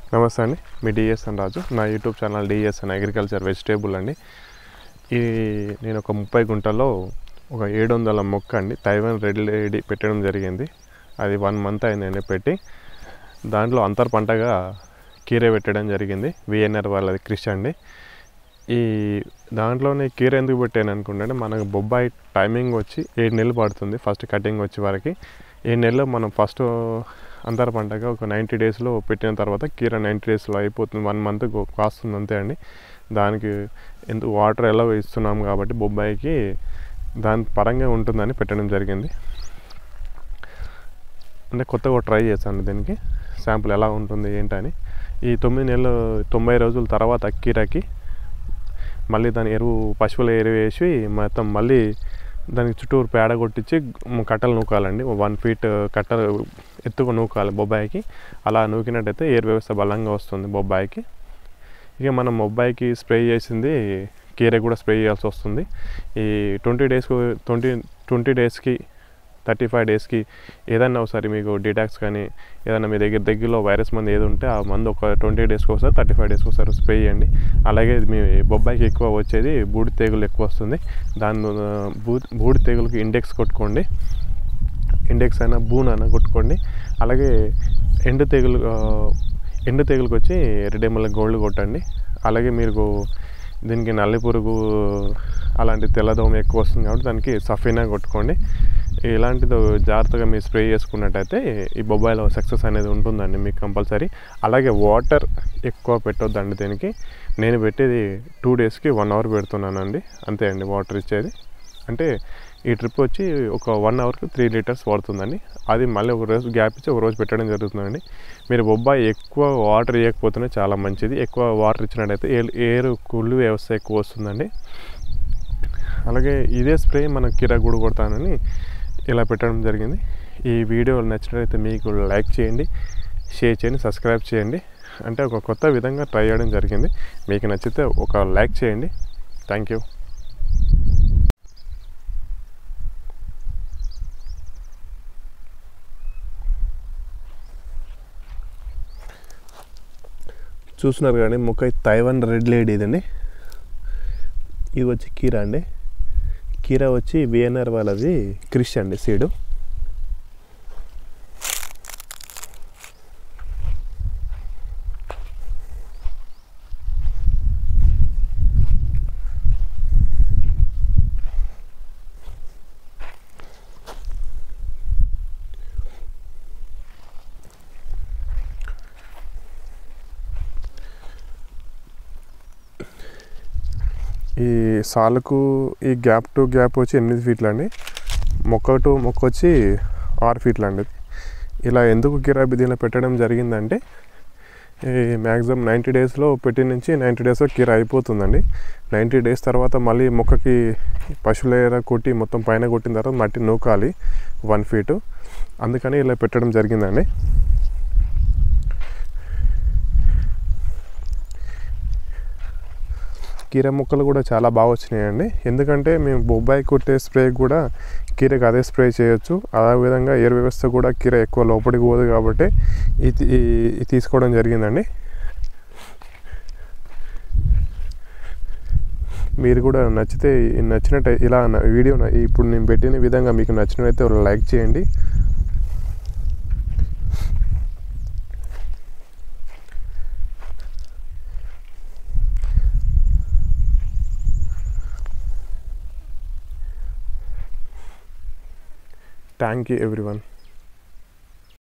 నమస్తే అండి మీ డిఎస్ఎన్ రాజు నా YouTube channel DSN agriculture vegetable అండి ఈ నేను ఒక ముప్పై గుంటల్లో ఒక ఏడు వందల మొక్క అండి తైవాన్ రెడ్ లేడీ పెట్టడం జరిగింది అది వన్ మంత్ అయిందండి పెట్టి దాంట్లో అంతర్ పంటగా కీరే పెట్టడం జరిగింది విఎన్ఆర్ వాళ్ళది కృషి అండి ఈ దాంట్లోనే కీర ఎందుకు పెట్టాను అనుకుంటే మనకు బొబ్బాయి టైమింగ్ వచ్చి ఏడు నెలలు పడుతుంది ఫస్ట్ కటింగ్ వచ్చే వరకు ఏడు నెలలు మనం ఫస్ట్ అంతర పంటగా ఒక నైంటీ డేస్లో పెట్టిన తర్వాత కీర నైంటీ డేస్లో అయిపోతుంది వన్ మంత్ కాస్తుంది అంతే అండి దానికి ఎందుకు వాటర్ ఎలా ఇస్తున్నాం కాబట్టి బొబ్బాయికి దాని పరంగా ఉంటుందని పెట్టడం జరిగింది అంటే కొత్తగా ట్రై చేశాను దీనికి శాంపుల్ ఎలా ఉంటుంది ఏంటని ఈ తొమ్మిది నెలలు తొంభై రోజుల తర్వాత కీరకి మళ్ళీ దాని ఎరువు పశువుల ఎరువు వేసి మొత్తం మళ్ళీ దానికి చుట్టూరు పేడ కొట్టించి మ్, కట్టలు నూకాలండి వన్ ఫీట్ కట్టలు ఎత్తుగా నూకాలి బొబ్బాయికి అలా నూకినట్టయితే ఎయిర్ వ్యవస్థ బలంగా వస్తుంది బొబ్బాయికి ఇక మనం బొబ్బాయికి స్ప్రే చేసింది కీర కూడా స్ప్రే చేయాల్సి వస్తుంది ఈ ట్వంటీ డేస్కి ట్వంటీ ట్వంటీ డేస్కి థర్టీ ఫైవ్ డేస్కి ఏదైనా ఒకసారి మీకు డిటాక్స్ కానీ ఏదైనా మీ దగ్గర దగ్గరలో వైరస్ మందు ఏది ఉంటే ఆ మందు ఒక ట్వంటీ డేస్కి ఒకసారి థర్టీ ఫైవ్ డేస్కి ఒకసారి స్ప్రే చేయండి అలాగే మీ బొబ్బాయికి ఎక్కువ వచ్చేది బూడి తెగులు ఎక్కువ వస్తుంది దాని ఆ, బూ బూడి తెగులకి ఇండెక్స్ కొట్టుకోండి ఇండెక్స్ అయినా బూన్ అయినా కొట్టుకోండి అలాగే ఎండు తెగులు ఆ, ఎండు తెగులుకి వచ్చి రెడేమల్ల గోల్డ్ కొట్టండి అలాగే మీరు దీనికి నల్లి పురుగు అలాంటి తెల్లదోమ ఎక్కువ వస్తుంది కాబట్టి దానికి సఫీనా కొట్టుకోండి ఇలాంటిది జాగ్రత్తగా మీరు స్ప్రే చేసుకున్నట్టయితే ఈ బొబ్బాయిలో సక్సెస్ అనేది ఉంటుందండి మీకు కంపల్సరీ అలాగే వాటర్ ఎక్కువ పెట్టొద్దండి దీనికి నేను పెట్టేది టూ డేస్కి వన్ అవర్ పెడుతున్నానండి అంతే అండి వాటర్ ఇచ్చేది అంటే ఈ ట్రిప్ వచ్చి ఒక వన్ అవర్కి త్రీ లీటర్స్ పడుతుందండి అది మళ్ళీ ఒక రోజు గ్యాప్ ఇచ్చి ఒక రోజు పెట్టడం జరుగుతుందండి మీరు బొబ్బాయి ఎక్కువ వాటర్ ఇవ్వకపోతేనే చాలా మంచిది ఎక్కువ వాటర్ ఇచ్చినట్టయితే ఎయిర్ ఎయిర్ కుళ్ళు వ్యవస్థ ఎక్కువ వస్తుందండి అలాగే ఇదే స్ప్రే మన కిరా కూడా కొడతానని ఇలా పెట్టడం జరిగింది ఈ వీడియో నచ్చినట్లయితే మీకు లైక్ చేయండి షేర్ చేయండి సబ్స్క్రైబ్ చేయండి అంటే ఒక కొత్త విధంగా ట్రై చేయడం జరిగింది మీకు నచ్చితే ఒక లైక్ చేయండి థ్యాంక్ యూ చూస్తున్నారు కానీ మొక్క తైవాన్ రెడ్ లేడీ ఇదండి ఇది వచ్చి కీరా అండి కీరా వచ్చి విఎన్ఆర్ వాళ్ళది క్రిష్ అండి సీడు ఈ సాలుకు ఈ గ్యాప్ టు గ్యాప్ వచ్చి ఎనిమిది ఫీట్లు అండి మొక్క టు మొక్క వచ్చి ఆరు ఫీట్లు అండి ఇలా ఎందుకు గిరాబీ దీనిలో పెట్టడం జరిగిందంటే ఈ మ్యాక్సిమం నైంటీ డేస్లో పెట్టి నుంచి నైంటీ డేస్లో కీర అయిపోతుందండి నైంటీ డేస్ తర్వాత మళ్ళీ మొక్కకి పశువుల కొట్టి మొత్తం పైన కొట్టిన తర్వాత మట్టి నూకాలి వన్ ఫీటు అందుకని ఇలా పెట్టడం జరిగిందండి కీర మొక్కలు కూడా చాలా బాగా వచ్చినాయండి ఎందుకంటే మేము బొబ్బాయి కొట్టే స్ప్రే కూడా కీరకు అదే స్ప్రే చేయొచ్చు అదేవిధంగా ఎయిర్ వ్యవస్థ కూడా కీర ఎక్కువ లోపలికి పోదు కాబట్టి ఇది ఈ- ఇది తీసుకోవడం జరిగిందండి మీరు కూడా నచ్చితే నచ్చినట్టు ఇలా నా వీడియో నా- ఇప్పుడు నేను పెట్టిన విధంగా మీకు నచ్చినట్లయితే ఒక లైక్ చేయండి థ్యాంక్ యూ ఎవ్రీవన్